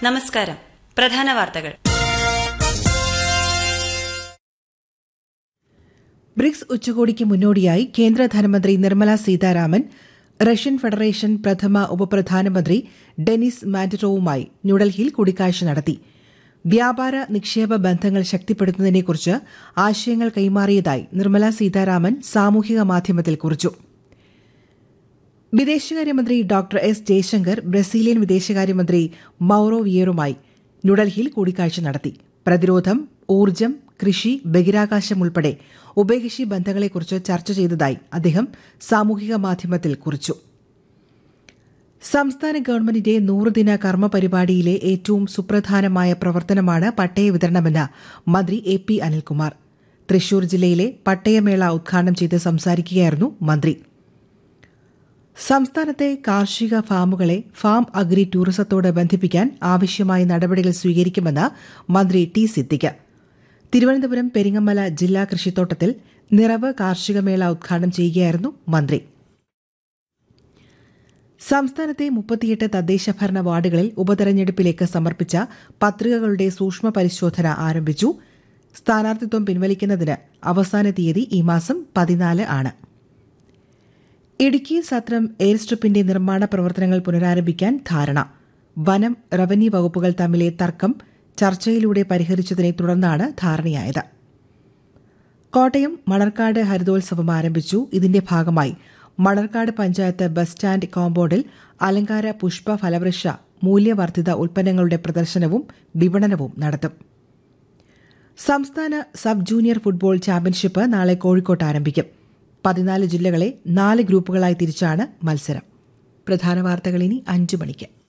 നമസ്കാരം പ്രധാന വാർത്തകൾ ബ്രിക്സ് ഉച്ചകോടിക്ക് മുന്നോടിയായി കേന്ദ്ര ധനമന്ത്രി നിർമ്മല സീതാരാമൻ റഷ്യൻ ഫെഡറേഷൻ പ്രഥമ ഉപപ്രധാനമന്ത്രി ഡെനിസ് മാൻഡറ്റോവുമായി ന്യൂഡൽഹിയിൽ കൂടിക്കാഴ്ച നടത്തി വ്യാപാര നിക്ഷേപ ബന്ധങ്ങൾ ശക്തിപ്പെടുത്തുന്നതിനെക്കുറിച്ച് ആശയങ്ങൾ കൈമാറിയതായി നിർമ്മല സീതാരാമൻ സാമൂഹിക മാധ്യമത്തിൽ കുറിച്ചു വിദേശകാര്യമന്ത്രി ഡോക്ടർ എസ് ജയശങ്കർ ബ്രസീലിയൻ വിദേശകാര്യമന്ത്രി മൌറോ വിയേറുമായി ന്യൂഡൽഹിയിൽ കൂടിക്കാഴ്ച നടത്തി പ്രതിരോധം ഊർജ്ജം കൃഷി ബഹിരാകാശം ഉൾപ്പെടെ ഉഭയകക്ഷി ബന്ധങ്ങളെക്കുറിച്ച് ചർച്ച ചെയ്തതായി അദ്ദേഹം സാമൂഹിക മാധ്യമത്തിൽ കുറിച്ചു സംസ്ഥാന ഗവൺമെന്റിന്റെ നൂറുദിന കർമ്മ പരിപാടിയിലെ ഏറ്റവും സുപ്രധാനമായ പ്രവർത്തനമാണ് പട്ടയ വിതരണമെന്ന് മന്ത്രി എ പി അനിൽകുമാർ തൃശൂർ ജില്ലയിലെ പട്ടയമേള ഉദ്ഘാടനം ചെയ്ത് സംസാരിക്കുകയായിരുന്നു മന്ത്രി സംസ്ഥാനത്തെ കാർഷിക ഫാമുകളെ ഫാം അഗ്രി ടൂറിസത്തോട് ബന്ധിപ്പിക്കാൻ ആവശ്യമായ നടപടികൾ സ്വീകരിക്കുമെന്ന് മന്ത്രി ടി സിദ്ദിഖ് തിരുവനന്തപുരം പെരിങ്ങമല ജില്ലാ കൃഷിത്തോട്ടത്തിൽ നിറവ് കാർഷികമേള ഉദ്ഘാടനം ചെയ്യുകയായിരുന്നു മന്ത്രി സംസ്ഥാനത്തെ മുപ്പത്തിയെട്ട് തദ്ദേശ ഭരണ വാർഡുകളിൽ ഉപതെരഞ്ഞെടുപ്പിലേക്ക് സമർപ്പിച്ച പത്രികകളുടെ സൂക്ഷ്മ പരിശോധന ആരംഭിച്ചു സ്ഥാനാർത്ഥിത്വം പിൻവലിക്കുന്നതിന് അവസാന തീയതി ഈ മാസം പതിനാല് ആണ് ഇടുക്കി സത്രം എയർ സ്ട്രിപ്പിന്റെ നിർമ്മാണ പ്രവർത്തനങ്ങൾ പുനരാരംഭിക്കാൻ ധാരണ വനം റവന്യൂ വകുപ്പുകൾ തമ്മിലെ തർക്കം ചർച്ചയിലൂടെ പരിഹരിച്ചതിനെ തുടർന്നാണ് ധാരണയായത് കോട്ടയം മണർക്കാട് ഹരിതോത്സവം ആരംഭിച്ചു ഇതിന്റെ ഭാഗമായി മണർക്കാട് പഞ്ചായത്ത് ബസ് സ്റ്റാൻഡ് കോമ്പൌണ്ടിൽ അലങ്കാര പുഷ്പ ഫലവൃക്ഷ മൂല്യവർദ്ധിത ഉൽപ്പന്നങ്ങളുടെ പ്രദർശനവും വിപണനവും നടത്തും സംസ്ഥാന സബ് ജൂനിയർ ഫുട്ബോൾ ചാമ്പ്യൻഷിപ്പ് നാളെ കോഴിക്കോട്ട് ആരംഭിക്കും പതിനാല് ജില്ലകളെ നാല് ഗ്രൂപ്പുകളായി തിരിച്ചാണ് മത്സരം പ്രധാന വാർത്തകൾ ഇനി അഞ്ചു മണിക്ക്